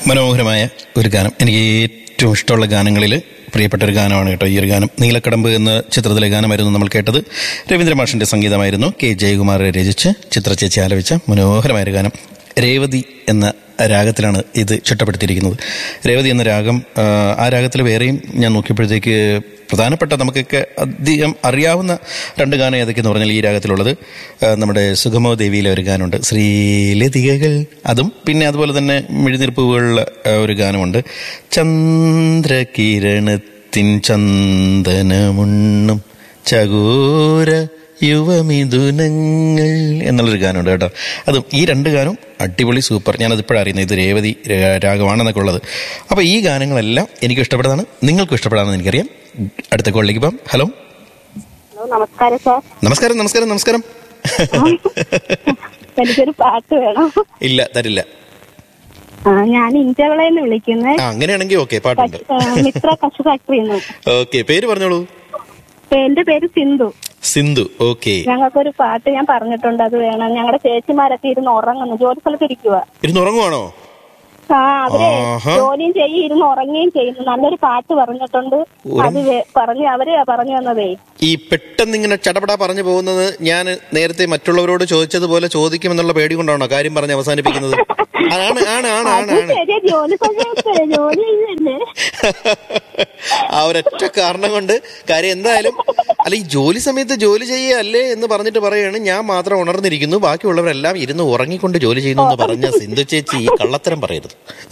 മനോഹരമായ ഒരു ഗാനം എനിക്ക് ഏറ്റവും ഇഷ്ടമുള്ള ഗാനങ്ങളിൽ പ്രിയപ്പെട്ട ഒരു ഗാനമാണ് കേട്ടോ ഈ ഒരു ഗാനം നീലക്കടമ്പ് എന്ന ചിത്രത്തിലെ ഗാനമായിരുന്നു നമ്മൾ കേട്ടത് രവീന്ദ്ര മാഷിന്റെ സംഗീതമായിരുന്നു കെ ജയകുമാർ രചിച്ച് ചിത്രചേച്ചി ആലപിച്ച മനോഹരമായ ഒരു ഗാനം രേവതി എന്ന രാഗത്തിലാണ് ഇത് ചിട്ടപ്പെടുത്തിയിരിക്കുന്നത് രേവതി എന്ന രാഗം ആ, ആ രാഗത്തിൽ വേറെയും ഞാൻ നോക്കിയപ്പോഴത്തേക്ക് പ്രധാനപ്പെട്ട നമുക്കൊക്കെ അധികം അറിയാവുന്ന രണ്ട് ഗാനം ഏതൊക്കെയെന്ന് പറഞ്ഞാൽ ഈ രാഗത്തിലുള്ളത് ആ, നമ്മുടെ സുഗമോ ദേവിയിലെ ഒരു ഗാനമുണ്ട് ശ്രീലതികകൾ അതും പിന്നെ അതുപോലെ തന്നെ മിഴുതിരിപ്പുകളിലെ ഒരു ഗാനമുണ്ട് ചന്ദ്രകിരണത്തിൻ ചന്ദനമുണ്ണും ചകോര യുവമിഥുനങ്ങൾ എന്നുള്ളൊരു ഗാനമുണ്ട് കേട്ടോ അതും ഈ രണ്ട് ഗാനം അടിപൊളി സൂപ്പർ ഞാനത് ഇപ്പോഴാണ് അറിയുന്നത് ഇത് രേവതി രാ- രാഗമാണെന്നൊക്കെ ഉള്ളത് അപ്പോൾ ഈ ഗാനങ്ങളെല്ലാം എനിക്ക് ഇഷ്ടപ്പെട്ടതാണ് നിങ്ങൾക്കും ഇഷ്ടപ്പെടാമെന്ന് എനിക്കറിയാം അടുത്ത കോളിലേക്ക് പോകാം ഹലോ ഹലോ നമസ്കാരം സാർ നമസ്കാരം നമസ്കാരം നമസ്കാരം എനിക്കൊരു പാട്ട് വേണം ഇല്ല തരില്ല ആ, ഞാൻ ഇന്ത്യവിളയെന്ന് വിളിക്കുന്നത് ആ അങ്ങനെയാണെങ്കിൽ ഓക്കെ പാട്ടുണ്ട് മിത്ര കശു ഫാക്ടറിന്ന് ഓക്കെ പേര് പറഞ്ഞോളൂ എന്റെ പേര് സിന്ധു സിന്ധു ഓക്കെ ഞങ്ങൾക്കൊരു പാട്ട് ഞാൻ പറഞ്ഞിട്ടുണ്ട് അത് വേണം ഞങ്ങളുടെ ചേച്ചിമാരൊക്കെ ഇരുന്ന് ഉറങ്ങുന്നു ജോലി സ്ഥലത്ത് ഇരിക്കുക ഇരുന്ന് ഉറങ്ങുവാണോ ആ അവര് ആഹാ. ജോലിയും ചെയ്യും ഇരുന്ന് ഉറങ്ങുകയും ചെയ്യുന്നു നല്ലൊരു പാട്ട് പറഞ്ഞിട്ടുണ്ട് അത് വേ- പറഞ്ഞ് അവര് പറഞ്ഞു തന്നതേ ഈ പെട്ടെന്ന് ഇങ്ങനെ ചടപട പറഞ്ഞു പോകുന്നത് ഞാൻ നേരത്തെ മറ്റുള്ളവരോട് ചോദിച്ചതുപോലെ ചോദിക്കുമെന്നുള്ള പേടി കൊണ്ടാണോ കാര്യം പറഞ്ഞ് അവസാനിപ്പിക്കുന്നത് ആണ് ആണ് ആണ് ആണ് ആണ് ശരിയാ ജോലി സമയത്ത് ജോലി ചെയ്യല്ലേ ആ ഒരൊറ്റ കാരണം കൊണ്ട് കാര്യം എന്തായാലും അല്ല ഈ ജോലി സമയത്ത് ജോലി ചെയ്യല്ലേ എന്ന് പറഞ്ഞിട്ട് പറയാണ് ഞാൻ മാത്രം ഉണർന്നിരിക്കുന്നു ബാക്കിയുള്ളവരെല്ലാം ഇരുന്ന് ഉറങ്ങിക്കൊണ്ട് ജോലി ചെയ്യുന്നു എന്ന് പറഞ്ഞ സിന്ധു ചേച്ചി ഈ കള്ളത്തരം പറയരുത്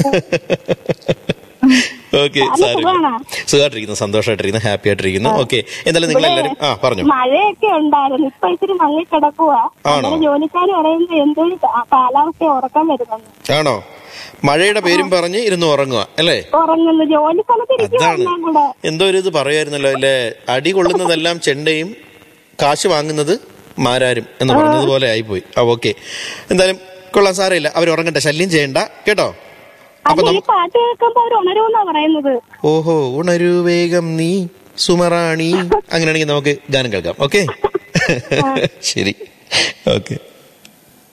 ഓക്കെ സാരി സുഖാണോ? സുഖമായിട്ടിരിക്കുന്നു സന്തോഷമായിട്ടിരിക്കുന്നു ഹാപ്പി ആയിട്ടിരിക്കുന്നു ഓക്കെ എന്തായാലും നിങ്ങൾ എല്ലാവരും ആ പറഞ്ഞു മഴയൊക്കെ ഉണ്ടായിരുന്നു ഇപ്പൊ ഇച്ചിരി മങ്ങി കിടക്കുവാ ആണോ? അങ്ങനെ ജോലിക്കാർ പറയുന്നത് എന്തൊരു കാ- കാലാവസ്ഥ ഉറക്കം വരുന്നത് ആണോ മഴയുടെ പേരും പറഞ്ഞ് ഇരുന്ന് ഉറങ്ങുക അല്ലേ ഉറങ്ങുന്നു ജോലി സ്ഥലത്ത് ഇരിക്കുവാ അതാണ് എല്ലാം കൂടെ എന്തോ ഒരു ഇത് പറയുമായിരുന്നല്ലോ അല്ലേ അടി കൊള്ളുന്നതെല്ലാം ചെണ്ടയും കാശ് വാങ്ങുന്നത് മാരാരും എന്ന് പറഞ്ഞതുപോലെ ആയിപ്പോയി ആ ഓക്കെ എന്തായാലും കൊള്ളാം സാരമില്ല അവർ ഉറങ്ങട്ടെ ശല്യം ചെയ്യണ്ട കേട്ടോ അപ്പൊ അല്ല ഈ നമ്മ പാട്ട് കേൾക്കുമ്പോ അവർ ഉണരുമെന്നാ പറയുന്നത് ഓഹോ ഉണരൂ വേഗം നീ സുമറാണി അങ്ങനെയാണെങ്കിൽ നമുക്ക് ഗാനം കേൾക്കാം ഓക്കെ ശരി ഓക്കെ